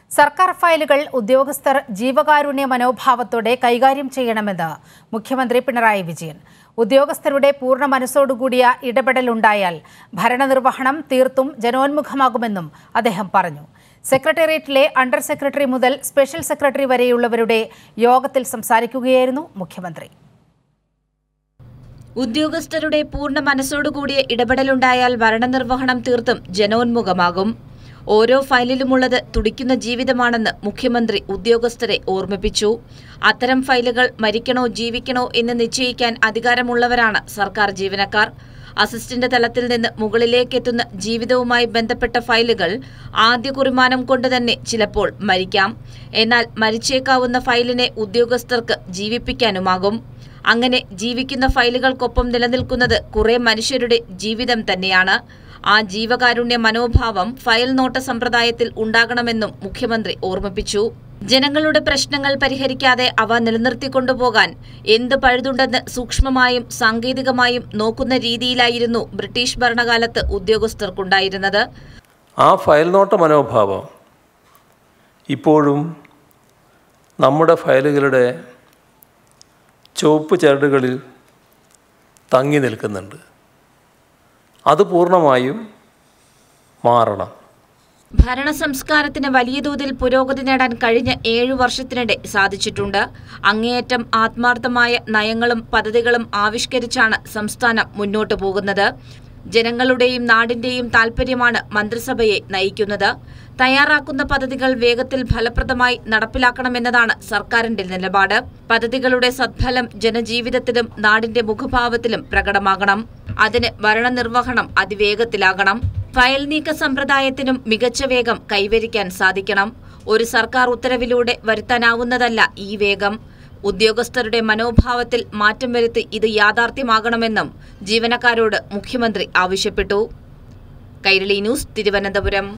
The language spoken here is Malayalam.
സർക്കാർ ഫയലുകൾ ഉദ്യോഗസ്ഥർ ജീവകാരുണ്യ മനോഭാവത്തോടെ കൈകാര്യം ചെയ്യണമെന്ന് മുഖ്യമന്ത്രി പിണറായി വിജയൻ ഉദ്യോഗസ്ഥരുടെ പൂർണ്ണ മനസ്സോടുകൂടിയ ഇടപെടലുണ്ടായാൽ ഭരണനിർവഹണം തീർത്തും ജനോന്മുഖമാകുമെന്നും അദ്ദേഹം പറഞ്ഞു സെക്രട്ടേറിയറ്റിലെ അണ്ടർ സെക്രട്ടറി മുതൽ സ്പെഷ്യൽ സെക്രട്ടറി വരെയുള്ളവരുടെ യോഗത്തിൽ സംസാരിക്കുകയായിരുന്നു മുഖ്യമന്ത്രി ഉദ്യോഗസ്ഥരുടെ പൂർണ്ണ മനസ്സോടുകൂടിയ ഇടപെടലുണ്ടായാൽ ഭരണനിർവഹണം തീർത്തും ജനോന്മുഖമാകും ഓരോ ഫയലിലുമുള്ളത് തുടിക്കുന്ന ജീവിതമാണെന്ന് മുഖ്യമന്ത്രി ഉദ്യോഗസ്ഥരെ ഓർമ്മിപ്പിച്ചു അത്തരം ഫയലുകൾ മരിക്കണോ ജീവിക്കണോ എന്ന് നിശ്ചയിക്കാൻ അധികാരമുള്ളവരാണ് സർക്കാർ ജീവനക്കാർ അസിസ്റ്റന്റ് തലത്തിൽ നിന്ന് മുകളിലേക്കെത്തുന്ന ജീവിതവുമായി ബന്ധപ്പെട്ട ഫയലുകൾ ആദ്യ കുറിമാനം കൊണ്ട് തന്നെ ചിലപ്പോൾ മരിക്കാം എന്നാൽ മരിച്ചേക്കാവുന്ന ഫയലിനെ ഉദ്യോഗസ്ഥർക്ക് ജീവിപ്പിക്കാനുമാകും അങ്ങനെ ജീവിക്കുന്ന ഫയലുകൾക്കൊപ്പം നിലനിൽക്കുന്നത് കുറെ മനുഷ്യരുടെ ജീവിതം തന്നെയാണ് ആ ജീവകാരുണ്യ മനോഭാവം ഫയൽ നോട്ട സമ്പ്രദായത്തിൽ ഉണ്ടാകണമെന്നും മുഖ്യമന്ത്രി ഓർമ്മിപ്പിച്ചു ജനങ്ങളുടെ പ്രശ്നങ്ങൾ പരിഹരിക്കാതെ അവ നിലനിർത്തിക്കൊണ്ടുപോകാൻ എന്ത് പഴുതുണ്ടെന്ന് സൂക്ഷ്മമായും സാങ്കേതികമായും നോക്കുന്ന രീതിയിലായിരുന്നു ബ്രിട്ടീഷ് ഭരണകാലത്ത് ഉദ്യോഗസ്ഥർക്കുണ്ടായിരുന്നത് ആ ഫയൽ നോട്ട മനോഭാവം ഇപ്പോഴും നമ്മുടെ ഫയലുകളുടെ ചുവപ്പ് ചരടുകളിൽ തങ്ങി നിൽക്കുന്നുണ്ട് അത് പൂർണ്ണമായും മാറണം ഭരണ സംസ്കാരത്തിന് വലിയ തോതിൽ പുരോഗതി നേടാൻ കഴിഞ്ഞ ഏഴു വർഷത്തിനിടെ സാധിച്ചിട്ടുണ്ട് അങ്ങേയറ്റം ആത്മാർത്ഥമായ നയങ്ങളും പദ്ധതികളും ആവിഷ്കരിച്ചാണ് സംസ്ഥാനം മുന്നോട്ടു പോകുന്നത് ജനങ്ങളുടെയും നാടിന്റെയും താൽപര്യമാണ് മന്ത്രിസഭയെ നയിക്കുന്നത് തയ്യാറാക്കുന്ന പദ്ധതികൾ വേഗത്തിൽ ഫലപ്രദമായി നടപ്പിലാക്കണമെന്നതാണ് സർക്കാരിന്റെ നിലപാട് പദ്ധതികളുടെ സദ്ഫലം ജനജീവിതത്തിലും നാടിന്റെ മുഖഭാവത്തിലും പ്രകടമാകണം അതിന് ഭരണനിർവഹണം അതിവേഗത്തിലാകണം ഫയൽ നീക്ക സമ്പ്രദായത്തിനും മികച്ച വേഗം കൈവരിക്കാൻ സാധിക്കണം ഒരു സർക്കാർ ഉത്തരവിലൂടെ വരുത്താനാവുന്നതല്ല ഈ വേഗം ഉദ്യോഗസ്ഥരുടെ മനോഭാവത്തിൽ മാറ്റം വരുത്തി ഇത് യാഥാർത്ഥ്യമാകണമെന്നും ജീവനക്കാരോട് മുഖ്യമന്ത്രി ആവശ്യപ്പെട്ടു കൈരളി ന്യൂസ് തിരുവനന്തപുരം